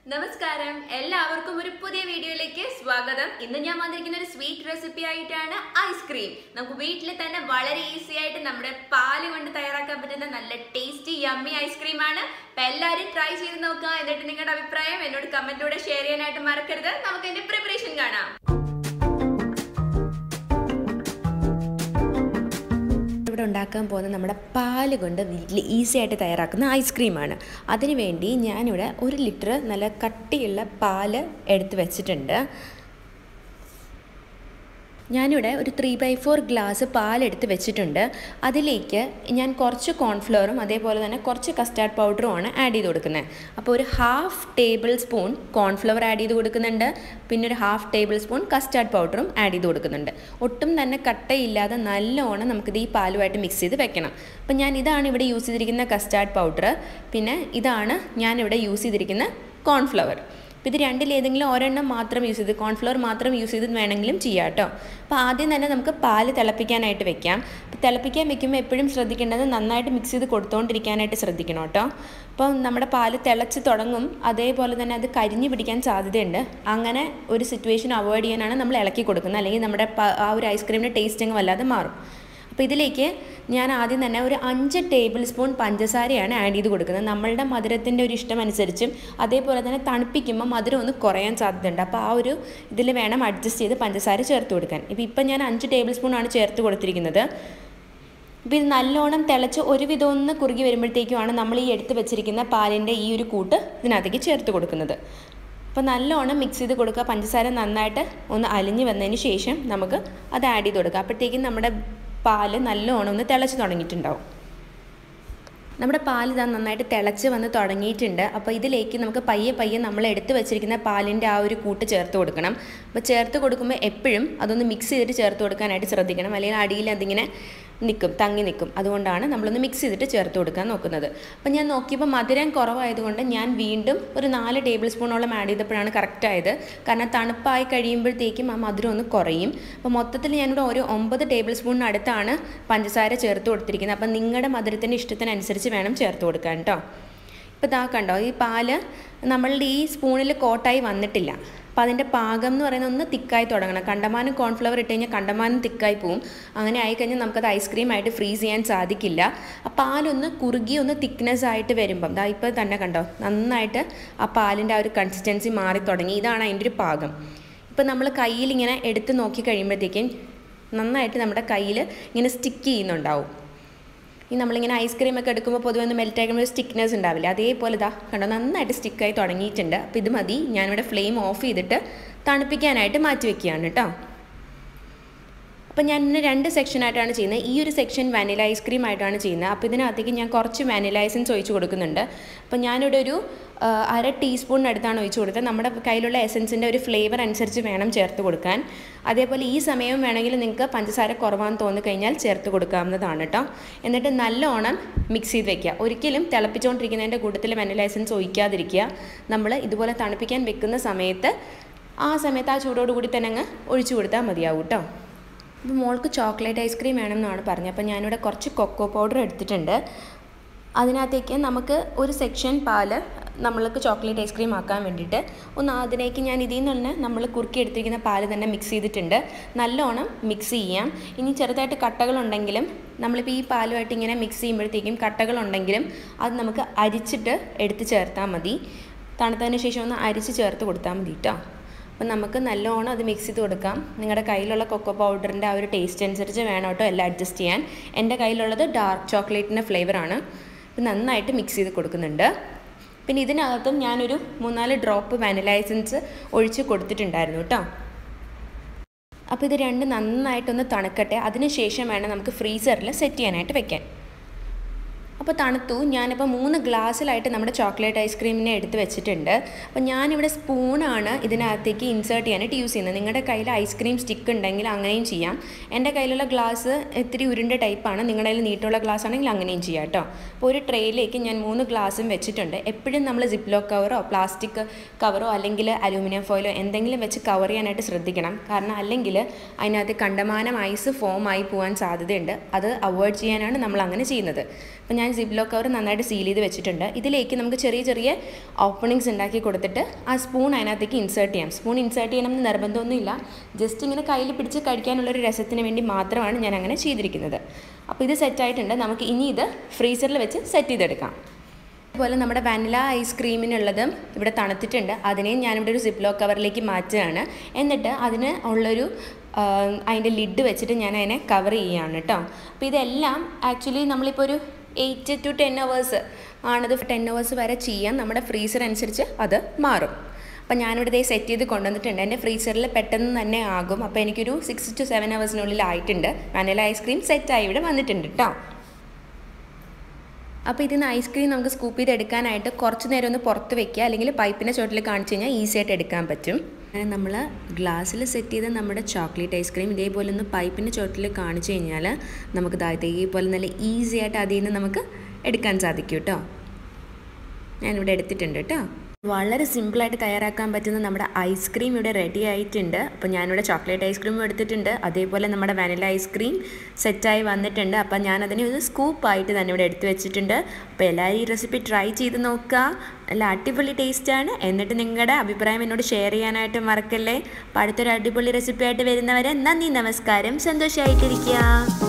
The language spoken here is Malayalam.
നമസ്കാരം എല്ലാവർക്കും ഒരു പുതിയ വീഡിയോയിലേക്ക് സ്വാഗതം ഇന്ന് ഞാൻ വന്നിരിക്കുന്ന ഒരു സ്വീറ്റ് റെസിപ്പി ആയിട്ടാണ് ഐസ്ക്രീം നമുക്ക് വീട്ടിൽ തന്നെ വളരെ ഈസി ആയിട്ട് നമ്മുടെ പാല് കൊണ്ട് തയ്യാറാക്കാൻ പറ്റുന്ന നല്ല ടേസ്റ്റി യമ്മി ഐസ്ക്രീം ആണ് അപ്പൊ എല്ലാവരും ട്രൈ ചെയ്ത് നോക്കുക എന്നിട്ട് നിങ്ങളുടെ അഭിപ്രായം എന്നോട് കമന്റിലൂടെ ഷെയർ ചെയ്യാനായിട്ട് മറക്കരുത് നമുക്ക് എന്റെ പ്രിപ്പറേഷൻ കാണാം ഇവിടെ ഉണ്ടാക്കാൻ പോകുന്ന നമ്മുടെ പാല് കൊണ്ട് വീട്ടിൽ ഈസി ആയിട്ട് തയ്യാറാക്കുന്ന ഐസ്ക്രീമാണ് അതിനുവേണ്ടി ഞാനിവിടെ ഒരു ലിറ്റർ നല്ല കട്ടിയുള്ള പാല് എടുത്ത് വെച്ചിട്ടുണ്ട് ഞാനിവിടെ ഒരു ത്രീ ബൈ ഫോർ ഗ്ലാസ് പാലെടുത്ത് വെച്ചിട്ടുണ്ട് അതിലേക്ക് ഞാൻ കുറച്ച് കോൺഫ്ലവറും അതേപോലെ തന്നെ കുറച്ച് കസ്റ്റാർഡ് പൗഡറുമാണ് ആഡ് ചെയ്ത് കൊടുക്കുന്നത് അപ്പോൾ ഒരു half table spoon cornflour add ചെയ്ത് കൊടുക്കുന്നുണ്ട് പിന്നെ ഒരു ഹാഫ് ടേബിൾ സ്പൂൺ കസ്റ്റാർഡ് പൗഡറും ആഡ് ചെയ്ത് കൊടുക്കുന്നുണ്ട് ഒട്ടും തന്നെ കട്ടയില്ലാതെ നല്ലോണം നമുക്കിത് ഈ പാലുമായിട്ട് മിക്സ് ചെയ്ത് വെക്കണം അപ്പോൾ ഞാൻ ഇതാണ് ഇവിടെ യൂസ് ചെയ്തിരിക്കുന്ന കസ്റ്റാർഡ് പൗഡർ പിന്നെ ഇതാണ് ഞാനിവിടെ യൂസ് ചെയ്തിരിക്കുന്ന കോൺഫ്ലവർ അപ്പോൾ ഇത് രണ്ടിലേതെങ്കിലും ഒരെണ്ണം മാത്രം യൂസ് ചെയ്ത് കോൺഫ്ലവർ മാത്രം യൂസ് ചെയ്ത് വേണമെങ്കിലും ചെയ്യാം കേട്ടോ അപ്പോൾ ആദ്യം തന്നെ നമുക്ക് പാല് തിളപ്പിക്കാനായിട്ട് വെക്കാം അപ്പോൾ തിളപ്പിക്കാൻ വെക്കുമ്പോൾ എപ്പോഴും ശ്രദ്ധിക്കേണ്ടത് നന്നായിട്ട് മിക്സ് ചെയ്ത് കൊടുത്തുകൊണ്ടിരിക്കാനായിട്ട് ശ്രദ്ധിക്കണം കേട്ടോ അപ്പോൾ നമ്മുടെ പാല് തിളച്ച് തുടങ്ങും അതേപോലെ തന്നെ അത് കരിഞ്ഞു പിടിക്കാൻ സാധ്യതയുണ്ട് അങ്ങനെ ഒരു സിറ്റുവേഷൻ അവോയ്ഡ് ചെയ്യാനാണ് നമ്മൾ ഇളക്കി കൊടുക്കുന്നത് അല്ലെങ്കിൽ നമ്മുടെ ആ ഒരു ഐസ്ക്രീമിൻ്റെ ടേസ്റ്റ് അങ്ങ് വല്ലാതെ മാറും അപ്പോൾ ഇതിലേക്ക് ഞാൻ ആദ്യം തന്നെ ഒരു അഞ്ച് ടേബിൾ സ്പൂൺ പഞ്ചസാരയാണ് ആഡ് ചെയ്ത് കൊടുക്കുന്നത് നമ്മളുടെ മധുരത്തിൻ്റെ ഒരു ഇഷ്ടം അനുസരിച്ചും അതേപോലെ തന്നെ തണുപ്പിക്കുമ്പോൾ മധുരം ഒന്ന് കുറയാൻ സാധ്യതയുണ്ട് അപ്പോൾ ആ ഒരു ഇതിൽ വേണം അഡ്ജസ്റ്റ് ചെയ്ത് പഞ്ചസാര ചേർത്ത് കൊടുക്കാൻ ഇപ്പോൾ ഇപ്പം ഞാൻ അഞ്ച് ടേബിൾ സ്പൂൺ ആണ് ചേർത്ത് കൊടുത്തിരിക്കുന്നത് അപ്പോൾ ഇത് നല്ലോണം തിളച്ച് ഒരുവിധം ഒന്ന് കുറുകി വരുമ്പോഴത്തേക്കുമാണ് നമ്മൾ ഈ എടുത്ത് വെച്ചിരിക്കുന്ന പാലിൻ്റെ ഈ ഒരു കൂട്ട് ഇതിനകത്തേക്ക് ചേർത്ത് കൊടുക്കുന്നത് അപ്പോൾ നല്ലോണം മിക്സ് ചെയ്ത് കൊടുക്കുക പഞ്ചസാര നന്നായിട്ട് ഒന്ന് അലിഞ്ഞ് വന്നതിന് ശേഷം നമുക്ക് അത് ആഡ് ചെയ്ത് കൊടുക്കുക അപ്പോഴത്തേക്കും നമ്മുടെ പാല് നല്ലോണം ഒന്ന് തിളച്ച് തുടങ്ങിയിട്ടുണ്ടാവും നമ്മുടെ പാൽ ഇതാ നന്നായിട്ട് തിളച്ച് വന്ന് തുടങ്ങിയിട്ടുണ്ട് അപ്പോൾ ഇതിലേക്ക് നമുക്ക് പയ്യെ പയ്യെ നമ്മൾ എടുത്ത് വെച്ചിരിക്കുന്ന പാലിൻ്റെ ആ ഒരു കൂട്ട് ചേർത്ത് കൊടുക്കണം അപ്പോൾ ചേർത്ത് കൊടുക്കുമ്പോൾ എപ്പോഴും അതൊന്ന് മിക്സ് ചെയ്തിട്ട് ചേർത്ത് കൊടുക്കാനായിട്ട് ശ്രദ്ധിക്കണം അല്ലെങ്കിൽ അടിയിൽ അതിങ്ങനെ നിൽക്കും തങ്ങി നിൽക്കും അതുകൊണ്ടാണ് നമ്മളൊന്ന് മിക്സ് ചെയ്തിട്ട് ചേർത്ത് കൊടുക്കാൻ നോക്കുന്നത് അപ്പം ഞാൻ നോക്കിയപ്പോൾ മധുരം കുറവായതുകൊണ്ട് ഞാൻ വീണ്ടും ഒരു നാല് ടേബിൾ സ്പൂണോളം ആഡ് ചെയ്തപ്പോഴാണ് കറക്റ്റ് ആയത് കാരണം തണുപ്പായി കഴിയുമ്പോഴത്തേക്കും ആ മധുരം ഒന്ന് കുറയും അപ്പോൾ മൊത്തത്തിൽ ഞാനിവിടെ ഒരു ഒമ്പത് ടേബിൾ സ്പൂണിനടുത്താണ് പഞ്ചസാര ചേർത്ത് കൊടുത്തിരിക്കുന്നത് അപ്പം നിങ്ങളുടെ മധുരത്തിൻ്റെ ഇഷ്ടത്തിനനുസരിച്ച് വേണം ചേർത്ത് കൊടുക്കാൻ കേട്ടോ ഇപ്പോൾ ഇതാ കണ്ടോ ഈ പാല് നമ്മളുടെ ഈ സ്പൂണിൽ കോട്ടായി വന്നിട്ടില്ല അപ്പോൾ അതിൻ്റെ പാകം എന്ന് പറയുന്നത് ഒന്ന് തിക്കായി തുടങ്ങണം കണ്ടമാനം കോൺഫ്ലവർ ഇട്ട് കഴിഞ്ഞാൽ കണ്ടമാനം തിക്കായി പോവും അങ്ങനെ ആയിക്കഴിഞ്ഞാൽ നമുക്കത് ഐസ്ക്രീം ആയിട്ട് ഫ്രീസ് ചെയ്യാൻ സാധിക്കില്ല ആ പാലൊന്ന് കുറുകി ഒന്ന് തിക്നെസ് ആയിട്ട് വരുമ്പം ദാ ഇപ്പോൾ തന്നെ കണ്ടോ നന്നായിട്ട് ആ പാലിൻ്റെ ആ ഒരു കൺസിസ്റ്റൻസി മാറി തുടങ്ങി ഇതാണ് അതിൻ്റെ ഒരു പാകം ഇപ്പം നമ്മൾ കയ്യിൽ ഇങ്ങനെ എടുത്ത് നോക്കി കഴിയുമ്പോഴത്തേക്കും നന്നായിട്ട് നമ്മുടെ കയ്യിൽ ഇങ്ങനെ സ്റ്റിക്ക് ചെയ്യുന്നുണ്ടാവും ഈ നമ്മളിങ്ങനെ ഐസ്ക്രീം ഒക്കെ എടുക്കുമ്പോൾ പൊതുവെ ഒന്ന് മെൽറ്റ് ആകുമ്പോൾ സ്റ്റിക്നെസ് ഉണ്ടാവില്ല അതേപോലെ ഇതാ കണ്ടോ നന്നായിട്ട് സ്റ്റിക്കായി തുടങ്ങിയിട്ടുണ്ട് അപ്പോൾ ഇത് മതി ഞാനിവിടെ ഫ്ലെയിം ഓഫ് ചെയ്തിട്ട് തണുപ്പിക്കാനായിട്ട് മാറ്റി വെക്കുകയാണ് കേട്ടോ അപ്പോൾ ഞാൻ ഇന്ന് രണ്ട് സെക്ഷനായിട്ടാണ് ചെയ്യുന്നത് ഈ ഒരു സെക്ഷൻ വാനില ഐസ്ക്രീം ആയിട്ടാണ് ചെയ്യുന്നത് അപ്പോൾ ഇതിനകത്തേക്ക് ഞാൻ കുറച്ച് വാനില ഐസൻസ് ഒഴിച്ച് കൊടുക്കുന്നുണ്ട് അപ്പോൾ ഞാനിവിടെ ഒരു അര ടീസ്പൂണിനടുത്താണ് ഒഴിച്ച് കൊടുത്തത് നമ്മുടെ കയ്യിലുള്ള എസൻസിൻ്റെ ഒരു ഫ്ലേവർ അനുസരിച്ച് വേണം ചേർത്ത് കൊടുക്കാൻ അതേപോലെ ഈ സമയം വേണമെങ്കിൽ നിങ്ങൾക്ക് പഞ്ചസാര കുറവാന്ന് തോന്നിക്കഴിഞ്ഞാൽ ചേർത്ത് കൊടുക്കാവുന്നതാണ് കേട്ടോ എന്നിട്ട് നല്ലോണം മിക്സ് ചെയ്ത് വെക്കുക ഒരിക്കലും തിളപ്പിച്ചുകൊണ്ടിരിക്കുന്നതിൻ്റെ കൂട്ടത്തിൽ വാനില എസൻസ് ഒഴിക്കാതിരിക്കുക നമ്മൾ ഇതുപോലെ തണുപ്പിക്കാൻ വെക്കുന്ന സമയത്ത് ആ സമയത്ത് ആ ചൂടോടുകൂടി തന്നെ അങ്ങ് ഒഴിച്ചു കൊടുത്താൽ മതിയാവും കേട്ടോ അപ്പോൾ മോൾക്ക് ചോക്ലേറ്റ് ഐസ്ക്രീം വേണമെന്നാണ് പറഞ്ഞത് അപ്പോൾ ഞാനിവിടെ കുറച്ച് കൊക്കോ പൗഡർ എടുത്തിട്ടുണ്ട് അതിനകത്തേക്ക് നമുക്ക് ഒരു സെക്ഷൻ പാല് നമ്മൾക്ക് ചോക്ലേറ്റ് ഐസ്ക്രീം ആക്കാൻ വേണ്ടിയിട്ട് ഒന്ന് അതിലേക്ക് ഞാൻ ഇതിൽ നിന്ന് തന്നെ നമ്മൾ കുറുക്കി എടുത്തിരിക്കുന്ന പാല് തന്നെ മിക്സ് ചെയ്തിട്ടുണ്ട് നല്ലോണം മിക്സ് ചെയ്യാം ഇനി ചെറുതായിട്ട് കട്ടകളുണ്ടെങ്കിലും നമ്മളിപ്പോൾ ഈ പാലുമായിട്ട് ഇങ്ങനെ മിക്സ് ചെയ്യുമ്പോഴത്തേക്കും കട്ടകളുണ്ടെങ്കിലും അത് നമുക്ക് അരിച്ചിട്ട് എടുത്ത് ചേർത്താൽ മതി തണുത്തതിന് ശേഷം ഒന്ന് അരിച്ച് ചേർത്ത് കൊടുത്താൽ മതി കേട്ടോ അപ്പം നമുക്ക് നല്ലോണം അത് മിക്സ് ചെയ്ത് കൊടുക്കാം നിങ്ങളുടെ കയ്യിലുള്ള കൊക്കോ പൗഡറിൻ്റെ ആ ഒരു ടേസ്റ്റ് അനുസരിച്ച് വേണം കേട്ടോ എല്ലാം അഡ്ജസ്റ്റ് ചെയ്യാൻ എൻ്റെ കയ്യിലുള്ളത് ഡാർക്ക് ചോക്ലേറ്റിൻ്റെ ഫ്ലേവറാണ് ഇത് നന്നായിട്ട് മിക്സ് ചെയ്ത് കൊടുക്കുന്നുണ്ട് പിന്നെ ഇതിനകത്തും ഞാനൊരു മൂന്നാല് ഡ്രോപ്പ് വാനില എസൻസ് ഒഴിച്ച് കൊടുത്തിട്ടുണ്ടായിരുന്നു കേട്ടോ അപ്പോൾ ഇത് രണ്ട് നന്നായിട്ടൊന്ന് തണുക്കട്ടെ അതിനുശേഷം വേണം നമുക്ക് ഫ്രീസറിൽ സെറ്റ് ചെയ്യാനായിട്ട് വെക്കാൻ അപ്പോൾ തണുത്തു ഞാനിപ്പോൾ മൂന്ന് ഗ്ലാസ്സിലായിട്ട് നമ്മുടെ ചോക്ലേറ്റ് ഐസ്ക്രീമിനെ എടുത്ത് വെച്ചിട്ടുണ്ട് അപ്പോൾ ഞാനിവിടെ സ്പൂണാണ് ഇതിനകത്തേക്ക് ഇൻസേർട്ട് ചെയ്യാനായിട്ട് യൂസ് ചെയ്യുന്നത് നിങ്ങളുടെ കയ്യിൽ ഐസ്ക്രീം സ്റ്റിക്ക് ഉണ്ടെങ്കിൽ അങ്ങനെയും ചെയ്യാം എൻ്റെ കയ്യിലുള്ള ഗ്ലാസ് ഇത്തിരി ഉരുണ്ട ടൈപ്പാണ് നിങ്ങളുടെ കയ്യിൽ നീട്ടുള്ള ഗ്ലാസ് ആണെങ്കിൽ അങ്ങനെയും ചെയ്യാം കേട്ടോ അപ്പോൾ ഒരു ട്രേയിലേക്ക് ഞാൻ മൂന്ന് ഗ്ലാസും വെച്ചിട്ടുണ്ട് എപ്പോഴും നമ്മൾ സിപ്ലോ കവറോ പ്ലാസ്റ്റിക് കവറോ അല്ലെങ്കിൽ അലൂമിനിയം ഫോയിലോ എന്തെങ്കിലും വെച്ച് കവർ ചെയ്യാനായിട്ട് ശ്രദ്ധിക്കണം കാരണം അല്ലെങ്കിൽ അതിനകത്ത് കണ്ടമാനം ഐസ് ഫോം ആയി പോകാൻ സാധ്യതയുണ്ട് അത് അവോയ്ഡ് ചെയ്യാനാണ് നമ്മൾ അങ്ങനെ ചെയ്യുന്നത് അപ്പോൾ ഞാൻ സിബ്ലോ കവർ നന്നായിട്ട് സീൽ ചെയ്ത് വെച്ചിട്ടുണ്ട് ഇതിലേക്ക് നമുക്ക് ചെറിയ ചെറിയ ഓപ്പണിങ്സ് ഉണ്ടാക്കി കൊടുത്തിട്ട് ആ സ്പൂൺ അതിനകത്തേക്ക് ഇൻസേർട്ട് ചെയ്യാം സ്പൂൺ ഇൻസേർട്ട് ചെയ്യണമെന്ന് നിർബന്ധമൊന്നുമില്ല ജസ്റ്റ് ഇങ്ങനെ കയ്യിൽ പിടിച്ച് കഴിക്കാനുള്ളൊരു രസത്തിന് വേണ്ടി മാത്രമാണ് ഞാൻ അങ്ങനെ ചെയ്തിരിക്കുന്നത് അപ്പോൾ ഇത് സെറ്റായിട്ടുണ്ട് നമുക്ക് ഇനി ഇത് ഫ്രീസറിൽ വെച്ച് സെറ്റ് ചെയ്തെടുക്കാം അതുപോലെ നമ്മുടെ വാനില ഐസ്ക്രീമിനുള്ളതും ഇവിടെ തണുത്തിട്ടുണ്ട് അതിനെയും ഞാനിവിടെ ഒരു സിപ്ലോ കവറിലേക്ക് മാറ്റുകയാണ് എന്നിട്ട് അതിന് ഉള്ളൊരു അതിൻ്റെ ലിഡ് വെച്ചിട്ട് ഞാൻ അതിനെ കവർ ചെയ്യുകയാണ് കേട്ടോ അപ്പോൾ ഇതെല്ലാം ആക്ച്വലി നമ്മളിപ്പോൾ ഒരു എയ്റ്റ് ടു ടെൻ അവേഴ്സ് ആണത് ടെൻ അവേഴ്സ് വരെ ചെയ്യാൻ നമ്മുടെ ഫ്രീസർ അനുസരിച്ച് അത് മാറും അപ്പോൾ ഞാനിവിടെ ഇതേ സെറ്റ് ചെയ്ത് കൊണ്ടുവന്നിട്ടുണ്ട് എൻ്റെ ഫ്രീസറിൽ പെട്ടെന്ന് തന്നെ ആകും അപ്പോൾ എനിക്കൊരു സിക്സ് ടു സെവൻ അവേഴ്സിനുള്ളിൽ ആയിട്ടുണ്ട് വാനില ഐസ്ക്രീം സെറ്റായി ഇവിടെ വന്നിട്ടുണ്ട് കേട്ടോ അപ്പോൾ ഇതിന് ഐസ്ക്രീം നമുക്ക് സ്കൂപ്പ് ചെയ്ത് എടുക്കാനായിട്ട് കുറച്ച് നേരം ഒന്ന് പുറത്ത് വെക്കുക അല്ലെങ്കിൽ പൈപ്പിൻ്റെ ചോട്ടിൽ കാണിച്ചു കഴിഞ്ഞാൽ ഈസി ആയിട്ട് എടുക്കാൻ പറ്റും അങ്ങനെ നമ്മൾ ഗ്ലാസ്സിൽ സെറ്റ് ചെയ്ത നമ്മുടെ ചോക്ലേറ്റ് ഐസ്ക്രീം ഇതേപോലെ ഒന്ന് പൈപ്പിൻ്റെ ചോട്ടിൽ കാണിച്ചു കഴിഞ്ഞാൽ നമുക്ക് ദാ ഇതേപോലെ നല്ല ഈസി ആയിട്ട് അതിൽ നിന്ന് നമുക്ക് എടുക്കാൻ സാധിക്കും കേട്ടോ ഞാനിവിടെ എടുത്തിട്ടുണ്ട് കേട്ടോ വളരെ സിമ്പിളായിട്ട് തയ്യാറാക്കാൻ പറ്റുന്ന നമ്മുടെ ഐസ്ക്രീം ഇവിടെ റെഡി ആയിട്ടുണ്ട് അപ്പോൾ ഞാനിവിടെ ചോക്ലേറ്റ് ഐസ്ക്രീമും എടുത്തിട്ടുണ്ട് അതേപോലെ നമ്മുടെ വാനില ഐസ്ക്രീം സെറ്റായി വന്നിട്ടുണ്ട് അപ്പോൾ ഞാനതിനെ ഒരു സ്കൂപ്പായിട്ട് തന്നെ ഇവിടെ എടുത്തു വെച്ചിട്ടുണ്ട് അപ്പോൾ എല്ലാവരും ഈ റെസിപ്പി ട്രൈ ചെയ്ത് നോക്കുക നല്ല അടിപൊളി ടേസ്റ്റാണ് എന്നിട്ട് നിങ്ങളുടെ അഭിപ്രായം എന്നോട് ഷെയർ ചെയ്യാനായിട്ട് മറക്കല്ലേ അപ്പോൾ അടുത്തൊരു അടിപൊളി റെസിപ്പി ആയിട്ട് വരുന്നവരെ നന്ദി നമസ്കാരം സന്തോഷമായിട്ടിരിക്കുക